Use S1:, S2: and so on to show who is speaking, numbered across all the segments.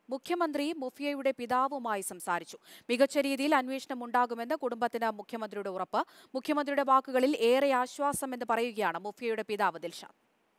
S1: മുഖ്യമന്ത്രി മുഫിയയുടെ പിതാവുമായി സംസാരിച്ചു മികച്ച രീതിയിൽ അന്വേഷണം ഉണ്ടാകുമെന്ന് കുടുംബത്തിന് മുഖ്യമന്ത്രിയുടെ ഉറപ്പ് മുഖ്യമന്ത്രിയുടെ വാക്കുകളിൽ ഏറെ ആശ്വാസമെന്ന് പറയുകയാണ് മുഫിയയുടെ പിതാവ് ദിൽഷാദ്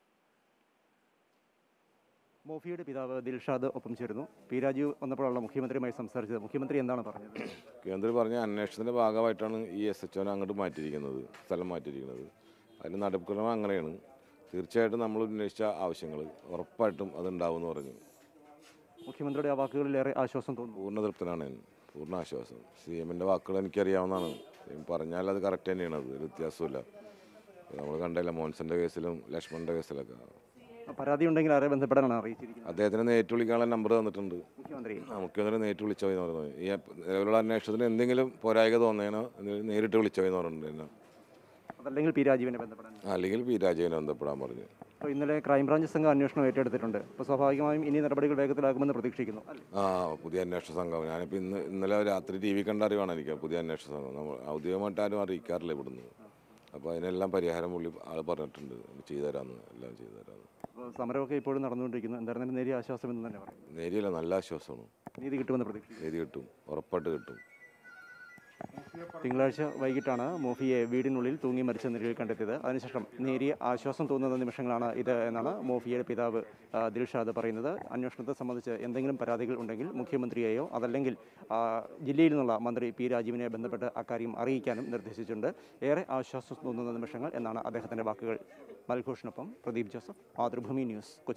S2: മോഫിയുടെ പിതാവ് ദിൽഷാദ് ഒപ്പം ചേരുന്നു പി രാജീവ് വന്നപ്പോഴാണ് മുഖ്യമന്ത്രിയുമായി സംസാരിച്ചത് മുഖ്യമന്ത്രി എന്താണ് പറഞ്ഞത്
S3: കേന്ദ്ര പറഞ്ഞ അന്വേഷണത്തിന്റെ ഭാഗമായിട്ടാണ് ഈ എസ് എച്ച് ഒനെ അങ്ങോട്ട് മാറ്റിയിരിക്കുന്നത് സ്ഥലം മാറ്റിയിരിക്കുന്നത് അതിന് നടപടിക്രമം അങ്ങനെയാണ് തീർച്ചയായിട്ടും നമ്മൾ ഉന്നയിച്ച ആവശ്യങ്ങൾ ഉറപ്പായിട്ടും അത് ഉണ്ടാവുമെന്ന് പറഞ്ഞു
S2: മുഖ്യമന്ത്രിയുടെ ആ വാക്കുകളിൽ ഏറെ ആശ്വാസം തോന്നുന്നു
S3: പൂർണ്ണ തൃപ്തനാണ് ഞാൻ പൂർണ്ണ ആശ്വാസം സി എമ്മിൻ്റെ വാക്കുകൾ എനിക്കറിയാവുന്നതാണ് CM പറഞ്ഞാൽ അത് കറക്റ്റ് തന്നെയാണ് അത് ഒരു വ്യത്യാസമില്ല നമ്മൾ കണ്ടില്ല മോൻസന്റെ കേസിലും ലക്ഷ്മണന്റെ കേസിലൊക്കെ
S2: പരാതി ഉണ്ടെങ്കിൽ ആരെ ബന്ധപ്പെടാനാണ് അറിയിച്ചിരിക്കുന്നത്
S3: അദ്ദേഹത്തിന് നേരിട്ട് വിളിക്കാനുള്ള നമ്പർ തന്നിട്ടുണ്ട്
S2: മുഖ്യമന്ത്രി
S3: ആ, മുഖ്യമന്ത്രി നേരിട്ട് വിളിച്ചോ എന്ന് പറയുന്നത് ഈ നിലവിലുള്ള അന്വേഷണത്തിന് എന്തെങ്കിലും പോരായ്ക തോന്നിയതിനോ നേരിട്ട് വിളിച്ചോ എന്ന് പറഞ്ഞിട്ടുണ്ട് എന്നെ.
S2: അതല്ലെങ്കിൽ പി രാജീവിനെ ബന്ധപ്പെടാൻ
S3: അല്ലെങ്കിൽ പി രാജേവിനെ ബന്ധപ്പെടാൻ പറഞ്ഞു
S2: അപ്പോൾ ഇന്നലെ ക്രൈംബ്രാഞ്ച് സംഘം അന്വേഷണം ഏറ്റെടുത്തിട്ടുണ്ട് അപ്പോൾ സ്വാഭാവികമായും ഇനി നടപടികൾ വേഗത്തിലാകുമെന്ന് പ്രതീക്ഷിക്കുന്നു അല്ലേ
S3: ആ പുതിയ അന്വേഷണ സംഘം ഞാനിപ്പോൾ ഇന്ന് ഇന്നലെ രാത്രി ടി വി കണ്ട അറിവാണ് എനിക്ക് പുതിയ അന്വേഷണ സംഘം നമ്മൾ ഔദ്യോഗികമായിട്ട് ആരും അറിയിക്കാറില്ല ഇവിടുന്ന് അപ്പോൾ അതിനെല്ലാം പരിഹാരം പുള്ളി ആൾ പറഞ്ഞിട്ടുണ്ട് ചെയ്തു തരാമെന്ന് എല്ലാം ചെയ്തു തരാമെന്ന്
S2: അപ്പോൾ സമരമൊക്കെ ഇപ്പോഴും നടന്നുകൊണ്ടിരിക്കുന്നു എന്തായിരുന്നാലും നേരിയ ആശ്വാസം എന്ന് തന്നെ പറയും
S3: നേരിയല്ല നല്ല ആശ്വാസമാണ്
S2: നീതി കിട്ടുമെന്ന് പ്രതീക്ഷിക്കുന്നു
S3: നീതി കിട്ടും ഉറപ്പായിട്ട് കിട്ടും
S2: തിങ്കളാഴ്ച വൈകിട്ടാണ് മോഫിയെ വീടിനുള്ളിൽ തൂങ്ങി മരിച്ച നിലയിൽ കണ്ടെത്തിയത് അതിനുശേഷം നേരിയ ആശ്വാസം തോന്നുന്ന നിമിഷങ്ങളാണ് ഇത് എന്നാണ് മോഫിയയുടെ പിതാവ് ആ, ദിൽഷാദ് പറയുന്നത് അന്വേഷണത്തെ സംബന്ധിച്ച് എന്തെങ്കിലും പരാതികൾ ഉണ്ടെങ്കിൽ മുഖ്യമന്ത്രിയെയോ അതല്ലെങ്കിൽ ആ, ജില്ലയിൽ നിന്നുള്ള മന്ത്രി പി രാജീവിനെ ബന്ധപ്പെട്ട് അക്കാര്യം അറിയിക്കാനും നിർദ്ദേശിച്ചിട്ടുണ്ട് ഏറെ ആശ്വാസം തോന്നുന്ന നിമിഷങ്ങൾ എന്നാണ് അദ്ദേഹത്തിൻ്റെ വാക്കുകൾ മൽഘോഷിനൊപ്പം പ്രദീപ് ജോസഫ് മാതൃഭൂമി ന്യൂസ് കൊച്ചി